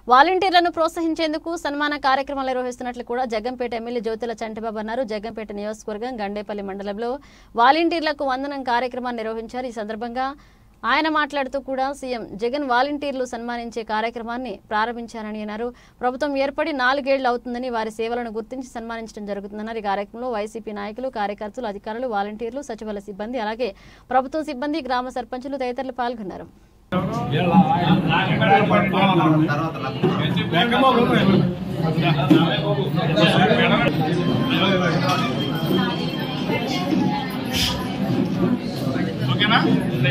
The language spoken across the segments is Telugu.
వాలంటీర్లను ప్రోత్సహించేందుకు సన్మాన కార్యక్రమాలు నిర్వహిస్తున్నట్లు కూడా జగ్గంపేట ఎమ్మెల్యే జ్యోతుల చంటిబాబు అన్నారు జగ్గంపేట నియోజకవర్గం గండేపల్లి మండలంలో వాలంటీర్లకు వందనం కార్యక్రమాన్ని నిర్వహించారు ఈ సందర్భంగా ఆయన మాట్లాడుతూ కూడా సీఎం జగన్ వాలంటీర్లు సన్మానించే కార్యక్రమాన్ని ప్రారంభించారని అన్నారు ప్రభుత్వం ఏర్పడి నాలుగేళ్లు అవుతుందని వారి సేవలను గుర్తించి సన్మానించడం జరుగుతుందన్నారు ఈ కార్యక్రమంలో వైసీపీ నాయకులు కార్యకర్తలు అధికారులు వాలంటీర్లు సచివాలయ సిబ్బంది అలాగే ప్రభుత్వం సిబ్బంది గ్రామ సర్పంచులు తదితరులు పాల్గొన్నారు ఓకేనా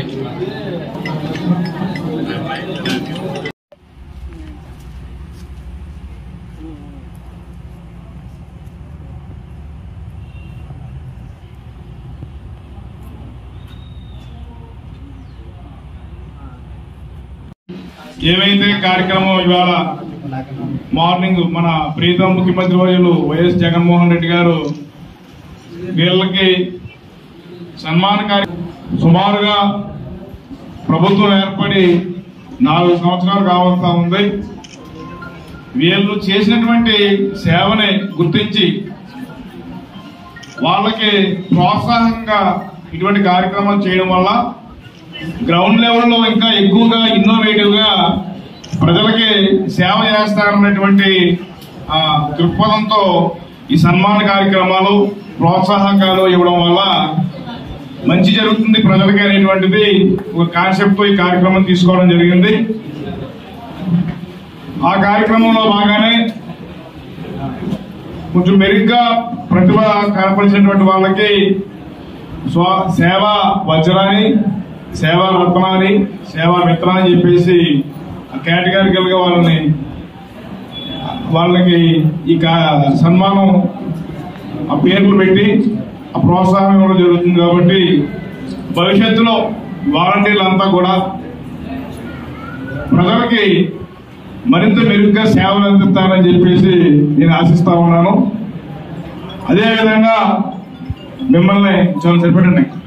ఏమైతే కార్యక్రమం ఇవాళ మార్నింగ్ మన ప్రీతం ముఖ్యమంత్రి వర్యులు వైఎస్ జగన్మోహన్ రెడ్డి గారు వీళ్ళకి సన్మాన కార్య సుమారుగా ప్రభుత్వం ఏర్పడి నాలుగు సంవత్సరాలు కావస్తా ఉంది వీళ్ళు చేసినటువంటి సేవని గుర్తించి వాళ్ళకి ప్రోత్సాహంగా ఇటువంటి కార్యక్రమాలు చేయడం వల్ల గ్రౌండ్ లెవెల్లో ఇంకా ఎక్కువగా ఇన్నోవేటివ్ గా ప్రజలకి సేవ చేస్తారన్నటువంటి ఆ, దృక్పథంతో ఈ సన్మాన కార్యక్రమాలు ప్రోత్సాహకాలు ఇవ్వడం వల్ల మంచి జరుగుతుంది ప్రజలకి అనేటువంటిది ఒక కాన్సెప్ట్ తో ఈ కార్యక్రమం తీసుకోవడం జరిగింది ఆ కార్యక్రమంలో బాగానే కొంచెం మెరుగ్గా ప్రతిభ కనపరిచినటువంటి వాళ్ళకి స్వ సేవా వజ్రాన్ని సేవా రత్నాన్ని సేవా మిత్ర అని చెప్పేసి కేటగారికల్ గా వాళ్ళని వాళ్ళకి ఈ కా- సన్మానం ఆ పేర్లు పెట్టి ఆ ప్రోత్సాహం ఇవ్వడం జరుగుతుంది కాబట్టి భవిష్యత్తులో వాలంటీర్లంతా కూడా ప్రజలకి మరింత మెరుగ్గా సేవలు అందిస్తారని చెప్పేసి నేను ఆశిస్తా ఉన్నాను అదేవిధంగా మిమ్మల్ని చాలా సరిపెట్టండి